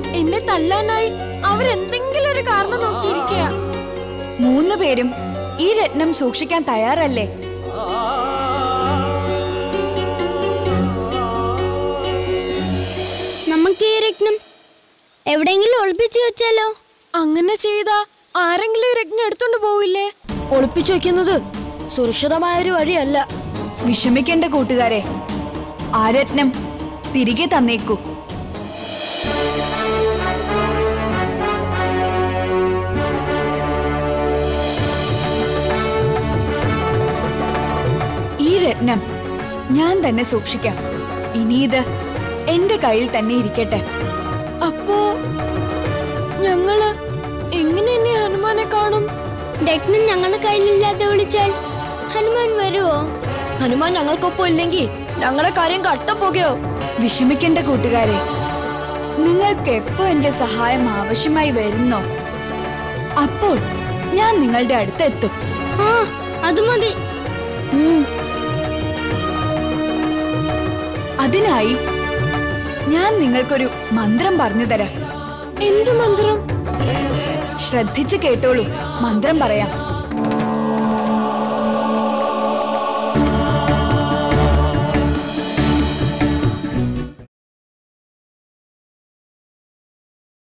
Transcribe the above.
എന്നെ തല്ലാനായി അവരെന്തെങ്കിലും ഒരു കാരണം നോക്കിയിരിക്കുക മൂന്ന് പേരും ഈ രത്നം സൂക്ഷിക്കാൻ തയ്യാറല്ലേ നമുക്ക് ഈ രത്നം എവിടെയെങ്കിലും ഒളിപ്പിച്ചു വെച്ചാലോ അങ്ങനെ ചെയ്താ ആരെങ്കിലും ഈ രത്നം എടുത്തോണ്ട് പോവില്ലേ ഒളിപ്പിച്ചു വെക്കുന്നത് സുരക്ഷിതമായ ഒരു വഴിയല്ല വിഷമിക്കേണ്ട കൂട്ടുകാരെ ആ രത്നം തിരികെ തന്നേക്കൂ ഈ രത്നം ഞാൻ തന്നെ സൂക്ഷിക്കാം ഇനി ഇത് എന്റെ കയ്യിൽ തന്നെ ഇരിക്കട്ടെ അപ്പോ ഞങ്ങള് എങ്ങനെ ഇനി ഹനുമാനെ കാണും രത്നം ഞങ്ങളുടെ കയ്യിലില്ലാതെ വിളിച്ചാൽ ഹനുമാൻ വരുവോ ഹനുമാൻ ഞങ്ങൾക്കൊപ്പം ഇല്ലെങ്കിൽ ഞങ്ങളുടെ കാര്യം കട്ടപ്പോകയോ വിഷമിക്കേണ്ട കൂട്ടുകാരെ നിങ്ങൾക്ക് എപ്പോ എന്റെ സഹായം ആവശ്യമായി വരുന്നോ അപ്പോൾ ഞാൻ നിങ്ങളുടെ അടുത്ത് എത്തും ആ അത് മതി അതിനായി ഞാൻ നിങ്ങൾക്കൊരു മന്ത്രം പറഞ്ഞു തരാം എന്ത് മന്ത്രം ശ്രദ്ധിച്ചു കേട്ടോളൂ മന്ത്രം പറയാം